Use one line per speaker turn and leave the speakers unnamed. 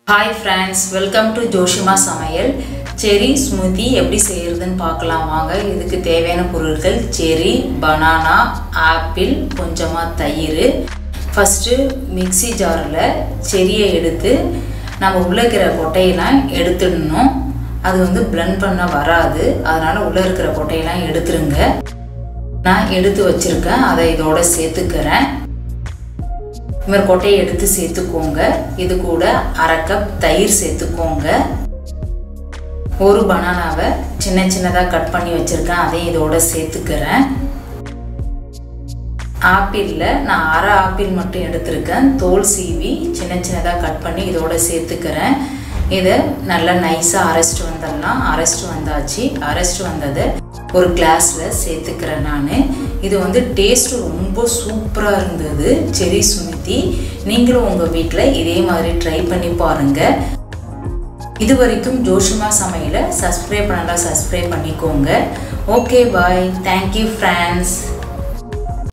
hi friends welcome to Joshima சமையல் cherry smoothie எப்படி செய்யறதுன்னு பார்க்கலாம் வாங்க இதுக்கு தேவையான பொருட்கள் செரி பனானா ஆப்பிள் கொஞ்சமாக தயிர் ஃபஸ்ட்டு மிக்ஸி ஜாரில் செரியை எடுத்து நம்ம உள்ளே இருக்கிற கொட்டையெல்லாம் எடுத்துடணும் அது வந்து பிளெண்ட் பண்ண வராது அதனால் உள்ளே இருக்கிற கொட்டையெல்லாம் எடுத்துருங்க நான் எடுத்து வச்சுருக்கேன் அதை இதோட சேர்த்துக்கிறேன் இது மாதிரி கொட்டையை எடுத்து சேர்த்துக்கோங்க இது கூட அரை கப் தயிர் சேர்த்துக்கோங்க ஒரு பனானாவை சின்ன சின்னதாக கட் பண்ணி வச்சுருக்கேன் அதையும் இதோட சேர்த்துக்கிறேன் ஆப்பிளில் நான் அரை ஆப்பிள் மட்டும் எடுத்திருக்கேன் தோல் சீவி சின்ன சின்னதாக கட் பண்ணி இதோட சேர்த்துக்கிறேன் இதை நல்லா நைஸாக அரைச்சிட்டு வந்துடலாம் அரைச்சிட்டு வந்தாச்சு அரைச்சிட்டு வந்ததை ஒரு கிளாஸில் சேர்த்துக்கிறேன் நான் இது வந்து டேஸ்ட் ரொம்ப சூப்பராக இருந்தது செரி சுமித்தி நீங்களும் உங்கள் வீட்டில் இதே மாதிரி ட்ரை பண்ணி பாருங்கள் இது வரைக்கும் ஜோஷிமா சமையலை சப்ஸ்கிரைப் பண்ணலாம் சப்ஸ்கிரைப் பண்ணிக்கோங்க ஓகே பாய் தேங்க்யூ ஃப்ரெண்ட்ஸ்